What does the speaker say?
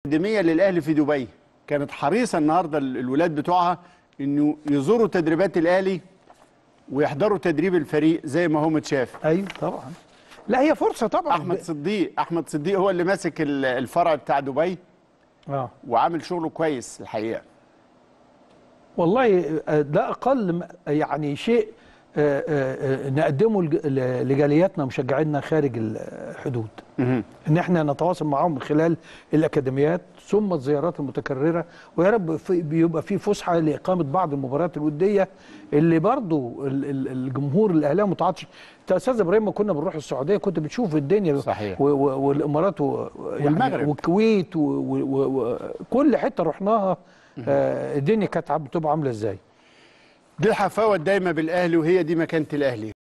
اكاديميه للاهلي في دبي كانت حريصه النهارده ال- الولاد بتوعها انه يزوروا تدريبات الاهلي ويحضروا تدريب الفريق زي ما هو متشاف ايوه طبعا لا هي فرصه طبعا احمد صديق احمد صديق هو اللي ماسك ال- الفرع بتاع دبي اه وعامل شغله كويس الحقيقه والله آه، ده اقل م- يعني شيء آه، آه، آه، نقدمه لج- ل- لجالياتنا ومشجعينا خارج الحدود ان احنا نتواصل معاهم من خلال الاكاديميات ثم الزيارات المتكرره ويا رب في- بيبقى في فسحه لاقامه بعض المباريات الوديه اللي برضو ال- ال- الجمهور الاهلاوي متعاطش انت يا استاذ ابراهيم ما كنا بنروح السعوديه كنت بتشوف الدنيا صحيح. و- و- والامارات و- يعني والمغرب. والكويت وكل حته رحناها آه، الدنيا كانت عم- بتبقى عامله ازاي دي الحفاوه الدايمه بالاهلي وهي دي مكانه الاهلي